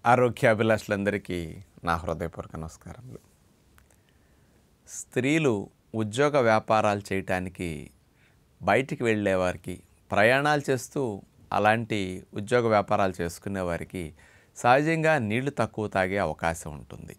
ఆరోగ్యాభిలాషులందరికీ నా హృదయపూర్వక నమస్కారములు స్త్రీలు ఉద్యోగ వ్యాపారాలు చేయటానికి బయటికి వెళ్ళే వారికి ప్రయాణాలు చేస్తూ అలాంటి ఉద్యోగ వ్యాపారాలు చేసుకునే వారికి సహజంగా నీళ్లు తక్కువ తాగే అవకాశం ఉంటుంది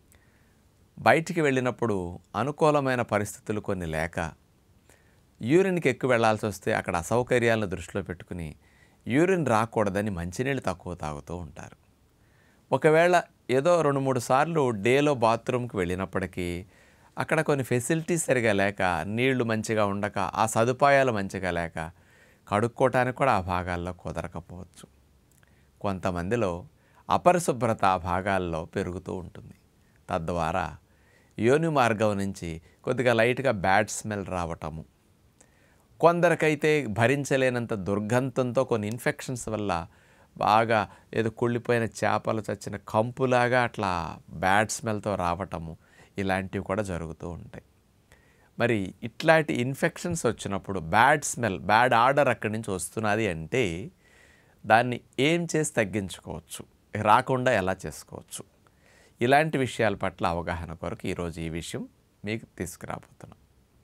బయటికి వెళ్ళినప్పుడు అనుకూలమైన పరిస్థితులు కొన్ని లేక యూరిన్కి ఎక్కువ వెళ్ళాల్సి వస్తే అక్కడ అసౌకర్యాలను దృష్టిలో పెట్టుకుని యూరిన్ రాకూడదని మంచినీళ్ళు తక్కువ తాగుతూ ఉంటారు ఒకవేళ ఏదో రెండు మూడు సార్లు డేలో బాత్రూమ్కి వెళ్ళినప్పటికీ అక్కడ కొన్ని ఫెసిలిటీస్ సరిగా లేక నీళ్లు మంచిగా ఉండక ఆ సదుపాయాలు మంచిగా లేక కడుక్కోవటానికి కూడా ఆ భాగాల్లో కుదరకపోవచ్చు కొంతమందిలో అపరిశుభ్రత ఆ భాగాల్లో పెరుగుతూ ఉంటుంది తద్వారా యోని మార్గం నుంచి కొద్దిగా లైట్గా బ్యాడ్ స్మెల్ రావటము కొందరికైతే భరించలేనంత దుర్గంధంతో కొన్ని ఇన్ఫెక్షన్స్ వల్ల బాగా ఏదో కుళ్ళిపోయిన చేపలు చచ్చిన కంపులాగా అట్లా బ్యాడ్ స్మెల్తో రావటము ఇలాంటివి కూడా జరుగుతూ ఉంటాయి మరి ఇట్లాంటి ఇన్ఫెక్షన్స్ వచ్చినప్పుడు బ్యాడ్ స్మెల్ బ్యాడ్ ఆర్డర్ అక్కడి నుంచి వస్తున్నది అంటే దాన్ని ఏం చేసి తగ్గించుకోవచ్చు రాకుండా ఎలా చేసుకోవచ్చు ఇలాంటి విషయాల పట్ల అవగాహన కొరకు ఈరోజు ఈ విషయం మీకు తీసుకురాబోతున్నాం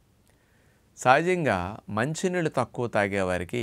సహజంగా మంచినీళ్ళు తక్కువ తాగే వారికి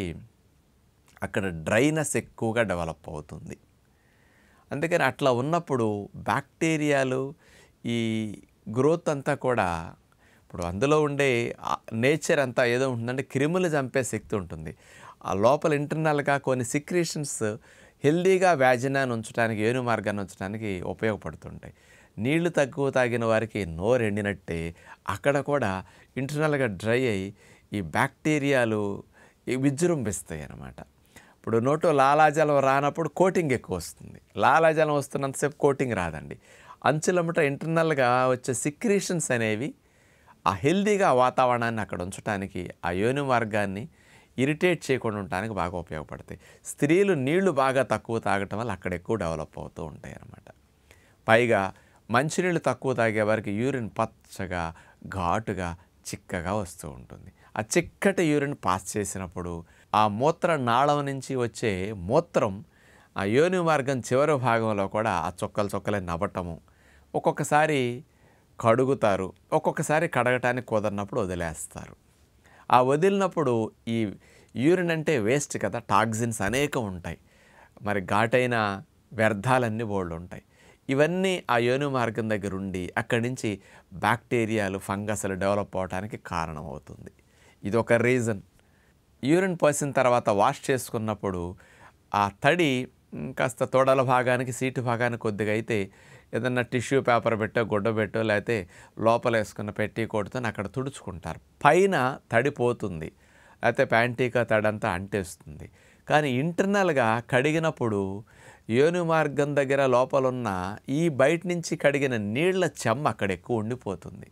అక్కడ డ్రైనెస్ ఎక్కువగా డెవలప్ అవుతుంది అందుకని అట్లా ఉన్నప్పుడు బ్యాక్టీరియాలు ఈ గ్రోత్ అంతా కూడా ఇప్పుడు అందులో ఉండే నేచర్ అంతా ఏదో ఉంటుందంటే క్రిములు చంపే శక్తి ఉంటుంది ఆ లోపల ఇంటర్నల్గా కొన్ని సిక్రేషన్స్ హెల్దీగా వ్యాజనాన్ని ఉంచడానికి ఏను మార్గాన్ని ఉంచడానికి ఉపయోగపడుతుంటాయి నీళ్లు తక్కువ తాగిన వారికి నోరు ఎండినట్టే అక్కడ కూడా ఇంటర్నల్గా డ్రై అయ్యి ఈ బ్యాక్టీరియాలు ఈ విజృంభిస్తాయి అన్నమాట ఇప్పుడు నోట్లో లాలాజలం రానప్పుడు కోటింగ్ ఎక్కువ వస్తుంది లాలాజలం వస్తున్నంతసేపు కోటింగ్ రాదండి అంచులమ్మట ఇంటర్నల్గా వచ్చే సిక్రేషన్స్ అనేవి ఆ హెల్దీగా వాతావరణాన్ని అక్కడ ఉంచడానికి ఆ యోని మార్గాన్ని ఇరిటేట్ చేయకుండా ఉండటానికి బాగా ఉపయోగపడతాయి స్త్రీలు నీళ్లు బాగా తక్కువ తాగటం వల్ల అక్కడ ఎక్కువ డెవలప్ అవుతూ ఉంటాయి అన్నమాట పైగా మంచినీళ్ళు తక్కువ తాగే వారికి యూరిన్ పచ్చగా ఘాటుగా చిక్కగా వస్తూ ఉంటుంది ఆ చిక్కటి యూరిన్ పాస్ చేసినప్పుడు ఆ మూత్ర నాళం నుంచి వచ్చే మూత్రం ఆ యోని మార్గం చివరి భాగంలో కూడా ఆ చొక్కలు చొక్కలే నవ్వటము ఒక్కొక్కసారి కడుగుతారు ఒక్కొక్కసారి కడగటానికి కుదరినప్పుడు వదిలేస్తారు ఆ వదిలినప్పుడు ఈ యూరిన్ అంటే వేస్ట్ కదా టాక్సిన్స్ అనేకం ఉంటాయి మరి ఘాటైన వ్యర్థాలన్నీ బోళ్ళు ఉంటాయి ఇవన్నీ ఆ యోని మార్గం దగ్గర ఉండి అక్కడి నుంచి బ్యాక్టీరియాలు ఫంగస్లు డెవలప్ అవడానికి కారణమవుతుంది ఇది ఒక రీజన్ యూరిన్ పోసిన తర్వాత వాష్ చేసుకున్నప్పుడు ఆ తడి మ్, కాస్త తొడల భాగానికి సీటు భాగానికి కొద్దిగా అయితే ఏదన్నా టిష్యూ పేపర్ పెట్టో గుడ్డ పెట్టో లేకపోతే లోపల వేసుకున్న పెట్టి కొడుతో అక్కడ తుడుచుకుంటారు పైన తడి పోతుంది లేకపోతే ప్యాంటీకా తడంతా అంటేస్తుంది కానీ ఇంటర్నల్గా కడిగినప్పుడు యోని మార్గం దగ్గర లోపలున్న ఈ బయట నుంచి కడిగిన నీళ్ల చెమ్మ అక్కడ ఎక్కువ ఉండిపోతుంది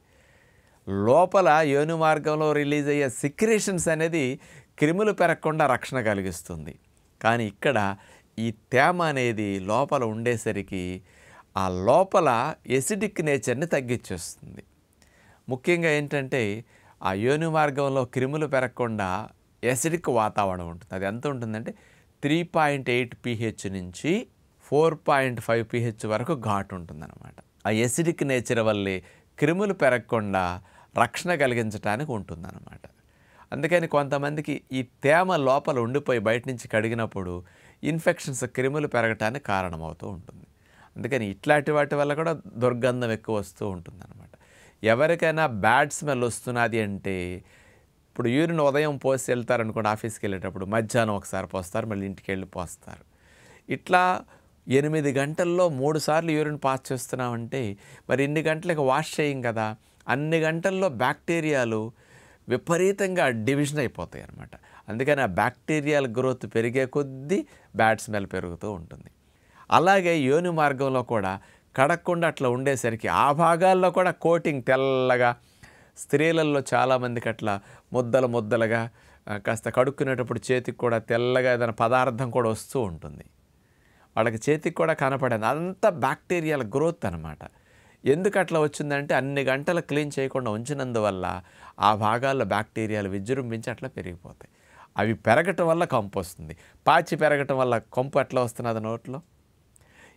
లోపల యోని మార్గంలో రిలీజ్ అయ్యే సిక్రేషన్స్ అనేది క్రిములు పెరగకుండా రక్షణ కలిగిస్తుంది కానీ ఇక్కడ ఈ తేమ అనేది లోపల ఉండేసరికి ఆ లోపల ఎసిడిక్ నేచర్ని తగ్గించేస్తుంది ముఖ్యంగా ఏంటంటే ఆ యోని మార్గంలో క్రిములు పెరగకుండా ఎసిడిక్ వాతావరణం ఉంటుంది అది ఎంత ఉంటుందంటే three point eight P H four point five P వరకు ఘాటు ఉంటుందన్నమాట ఆ ఎసిడిక్ నేచర్ వల్లే క్రిములు పెరగకుండా రక్షణ కలిగించడానికి ఉంటుందన్నమాట అందుకని కొంతమందికి ఈ తేమ లోపల ఉండిపోయి బయట నుంచి కడిగినప్పుడు ఇన్ఫెక్షన్స్ క్రిములు పెరగటానికి కారణమవుతూ ఉంటుంది అందుకని ఇట్లాంటి వాటి వల్ల కూడా దుర్గంధం ఎక్కువ వస్తూ ఉంటుందన్నమాట ఎవరికైనా బ్యాడ్ స్మెల్ వస్తున్నది అంటే ఇప్పుడు యూరిన్ ఉదయం పోసి వెళ్తారనుకోండి ఆఫీస్కి వెళ్ళేటప్పుడు మధ్యాహ్నం ఒకసారి పోస్తారు మళ్ళీ ఇంటికి వెళ్ళి పోస్తారు ఇట్లా ఎనిమిది గంటల్లో మూడు సార్లు యూరిన్ పాస్ చేస్తున్నామంటే మరి ఇన్ని గంటలకు వాష్ చేయం కదా అన్ని గంటల్లో బ్యాక్టీరియాలు విపరీతంగా డివిజన్ అయిపోతాయి అన్నమాట అందుకని ఆ బ్యాక్టీరియాల గ్రోత్ పెరిగే కొద్దీ బ్యాడ్ స్మెల్ పెరుగుతూ ఉంటుంది అలాగే యోని మార్గంలో కూడా కడగకుండా అట్లా ఉండేసరికి ఆ భాగాల్లో కూడా కోటింగ్ తెల్లగా స్త్రీలలో చాలామందికి అట్లా ముద్దలు ముద్దలుగా ఆ, కాస్త కడుక్కునేటప్పుడు చేతికి కూడా తెల్లగా ఏదైనా పదార్థం కూడా వస్తూ ఉంటుంది వాళ్ళకి చేతికి కూడా కనపడేది అంతా బ్యాక్టీరియాల గ్రోత్ అనమాట ఎందుకు అట్లా వచ్చిందంటే అన్ని గంటలు క్లీన్ చేయకుండా ఉంచినందువల్ల ఆ భాగాల్లో బ్యాక్టీరియాలు విజృంభించి అట్లా పెరిగిపోతాయి అవి పెరగటం వల్ల కంపు వస్తుంది పాచి పెరగటం వల్ల కంపు ఎట్లా వస్తున్నది నోట్లో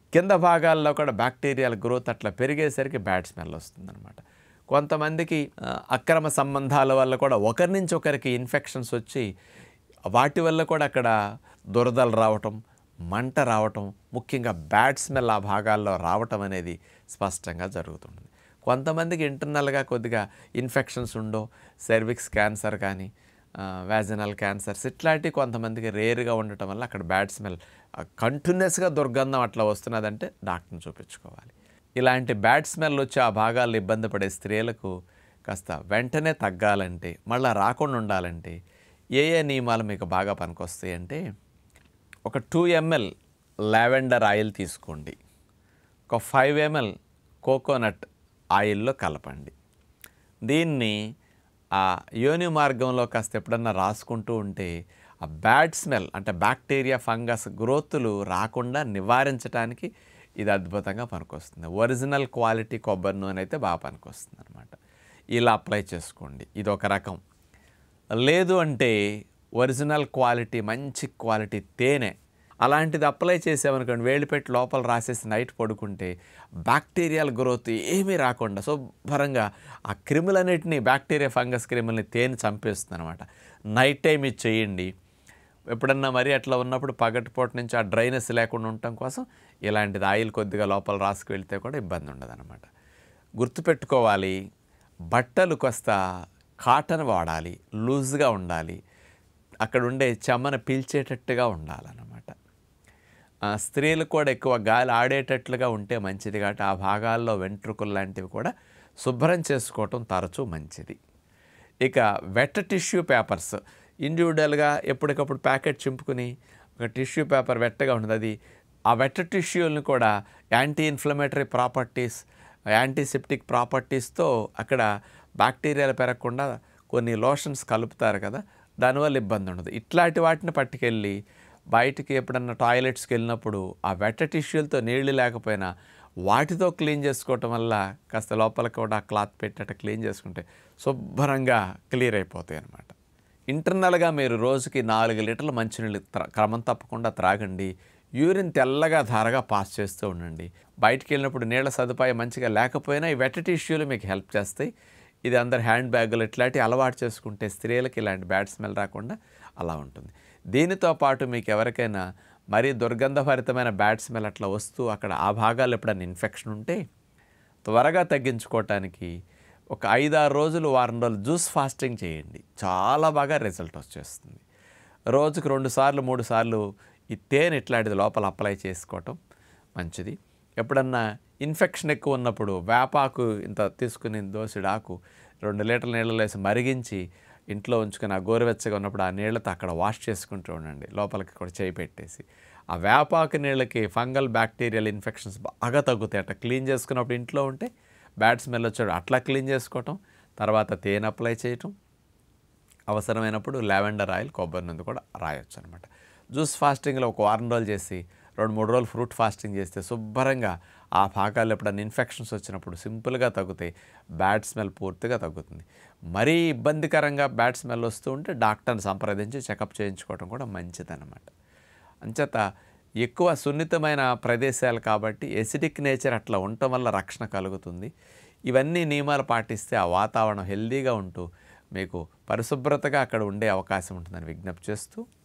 కింద భాగాల్లో కూడా బ్యాక్టీరియాల గ్రోత్ అట్లా పెరిగేసరికి బ్యాడ్ స్మెల్ వస్తుందన్నమాట కొంతమందికి ఆ, అక్రమ సంబంధాల వల్ల కూడా ఒకరి నుంచి ఒకరికి ఇన్ఫెక్షన్స్ వచ్చి వాటి వల్ల కూడా అక్కడ దురదలు రావటం మంట రావటం ముఖ్యంగా బ్యాడ్ స్మెల్ ఆ భాగాల్లో రావటం అనేది స్పష్టంగా జరుగుతుంది కొంతమందికి ఇంటర్నల్గా కొద్దిగా ఇన్ఫెక్షన్స్ ఉండో సెర్విక్స్ క్యాన్సర్ కానీ వ్యాజనల్ క్యాన్సర్స్ ఇట్లాంటివి కొంతమందికి రేరుగా ఉండటం వల్ల అక్కడ బ్యాడ్ స్మెల్ కంటిన్యూస్గా దుర్గంధం అట్లా వస్తున్నదంటే డాక్టర్ని చూపించుకోవాలి ఇలాంటి బ్యాడ్ స్మెల్ వచ్చి ఆ భాగాల్లో ఇబ్బంది పడే స్త్రీలకు కాస్త వెంటనే తగ్గాలంటే మళ్ళీ రాకుండా ఉండాలంటే ఏ ఏ నియమాలు మీకు బాగా పనికొస్తాయి అంటే ఒక టూ ఎంఎల్ లావెండర్ ఆయిల్ తీసుకోండి ఒక ఫైవ్ ఎంఎల్ కోకోనట్ ఆయిల్లో కలపండి దీన్ని ఆ యోని మార్గంలో కాస్త ఎప్పుడన్నా రాసుకుంటూ ఉంటే ఆ బ్యాడ్ స్మెల్ అంటే బ్యాక్టీరియా ఫంగస్ గ్రోత్లు రాకుండా నివారించడానికి ఇది అద్భుతంగా పనికొస్తుంది ఒరిజినల్ క్వాలిటీ కొబ్బరి నూనె అయితే బాగా పనికొస్తుంది అనమాట ఇలా అప్లై చేసుకోండి ఇది ఒక రకం లేదు అంటే ఒరిజినల్ క్వాలిటీ మంచి క్వాలిటీ తేనె అలాంటిది అప్లై చేసామనుకోండి వేళ్ళు పెట్టి లోపల రాసేసి నైట్ పడుకుంటే బ్యాక్టీరియల్ గ్రోత్ ఏమీ రాకుండా శుభ్రంగా ఆ క్రిములన్నిటిని బ్యాక్టీరియా ఫంగస్ క్రిములని తేనె చంపేస్తుంది అనమాట నైట్ టైం ఇది చేయండి ఎప్పుడన్నా మరి అట్లా ఉన్నప్పుడు పగటిపూట నుంచి ఆ డ్రైనెస్ లేకుండా ఉండటం కోసం ఇలాంటిది ఆయిల్ కొద్దిగా లోపల రాసుకు వెళ్తే కూడా ఇబ్బంది ఉండదన్నమాట గుర్తుపెట్టుకోవాలి బట్టలు కాస్త కాటన్ వాడాలి లూజ్గా ఉండాలి అక్కడ ఉండే చెమ్మను పీల్చేటట్టుగా ఉండాలన్నమాట ఆ, స్త్రీలు కూడా ఎక్కువ గాలి ఆడేటట్లుగా ఉంటే మంచిది కాబట్టి ఆ భాగాల్లో వెంట్రుకలు లాంటివి కూడా శుభ్రం చేసుకోవటం తరచూ మంచిది ఇక వెట్ టిష్యూ పేపర్స్ ఇండివిజువల్గా ఎప్పటికప్పుడు ప్యాకెట్ చింపుకుని ఒక టిష్యూ పేపర్ వెట్టగా ఉంటుంది అది ఆ వెట్ టిష్యూలను కూడా యాంటీ ఇన్ఫ్లమేటరీ ప్రాపర్టీస్ యాంటీసెప్టిక్ ప్రాపర్టీస్తో అక్కడ బ్యాక్టీరియాలు పెరగకుండా కొన్ని లోషన్స్ కలుపుతారు కదా దానివల్ల ఇబ్బంది ఉండదు ఇట్లాంటి వాటిని పట్టుకెళ్ళి బయటికి ఎప్పుడన్నా టాయిలెట్స్కి వెళ్ళినప్పుడు ఆ వెట్ట టిష్యూలతో నీళ్లు లేకపోయినా వాటితో క్లీన్ చేసుకోవటం వల్ల కాస్త లోపలికి కూడా క్లాత్ పెట్టేట క్లీన్ చేసుకుంటే శుభ్రంగా క్లియర్ అయిపోతాయి అన్నమాట ఇంటర్నల్గా మీరు రోజుకి నాలుగు లీటర్ల మంచినీళ్ళు త్ర- క్రమం తప్పకుండా త్రాగండి యూరిన్ తెల్లగా ధారగా పాస్ చేస్తూ ఉండండి బయటికి వెళ్ళినప్పుడు నీళ్ళ సదుపాయం మంచిగా లేకపోయినా ఈ వెట్ టిష్యూలు మీకు హెల్ప్ చేస్తాయి ఇది అందరు హ్యాండ్ బ్యాగులు ఇట్లాంటివి అలవాటు చేసుకుంటే స్త్రీలకు ఇలాంటి బ్యాడ్ స్మెల్ రాకుండా అలా ఉంటుంది దీనితో పాటు మీకు ఎవరికైనా మరీ దుర్గంధభరితమైన బ్యాడ్ స్మెల్ అట్లా వస్తూ అక్కడ ఆ భాగాలు ఎప్పుడైనా ఇన్ఫెక్షన్ ఉంటే త్వరగా తగ్గించుకోవటానికి ఒక ఐదారు రోజులు వారం రోజులు జ్యూస్ ఫాస్టింగ్ చేయండి చాలా బాగా రిజల్ట్ వచ్చేస్తుంది రోజుకు రెండు సార్లు మూడు సార్లు ఈ తేనె ఇట్లాంటిది లోపల అప్లై చేసుకోవటం మంచిది ఎప్పుడన్నా ఇన్ఫెక్షన్ ఎక్కువ ఉన్నప్పుడు వేపాకు ఇంత తీసుకుని దోసిడి ఆకు రెండు లీటర్ల నీళ్ళలో వేసి మరిగించి ఇంట్లో ఉంచుకొని ఆ గోరువెచ్చగా ఉన్నప్పుడు ఆ నీళ్ళతో అక్కడ వాష్ చేసుకుంటూ ఉండండి లోపలికి కూడా చేయి పెట్టేసి ఆ వేపాకు నీళ్ళకి ఫంగల్ బ్యాక్టీరియల్ ఇన్ఫెక్షన్స్ బాగా తగ్గుతాయి అట్లా క్లీన్ చేసుకున్నప్పుడు ఇంట్లో ఉంటే బ్యాడ్ స్మెల్ వచ్చాడు అట్లా క్లీన్ చేసుకోవటం తర్వాత తేనె అప్లై చేయటం అవసరమైనప్పుడు లావెండర్ ఆయిల్ కొబ్బరి నూనె కూడా రాయొచ్చు అనమాట జ్యూస్ ఫాస్టింగ్లో ఒక వారం రోజులు చేసి రెండు మూడు రోజులు ఫ్రూట్ ఫాస్టింగ్ చేస్తే శుభ్రంగా ఆ భాగాల్లో ఎప్పుడైనా ఇన్ఫెక్షన్స్ వచ్చినప్పుడు సింపుల్గా తగ్గుతాయి బ్యాడ్ స్మెల్ పూర్తిగా తగ్గుతుంది మరీ ఇబ్బందికరంగా బ్యాడ్ స్మెల్ వస్తూ ఉంటే డాక్టర్ని సంప్రదించి చెకప్ చేయించుకోవడం కూడా మంచిదన్నమాట అంచేత ఎక్కువ సున్నితమైన ప్రదేశాలు కాబట్టి ఎసిడిక్ నేచర్ అట్లా ఉండటం వల్ల రక్షణ కలుగుతుంది ఇవన్నీ నియమాలు పాటిస్తే ఆ వాతావరణం హెల్దీగా ఉంటూ మీకు పరిశుభ్రతగా అక్కడ ఉండే అవకాశం ఉంటుందని విజ్ఞప్తి చేస్తూ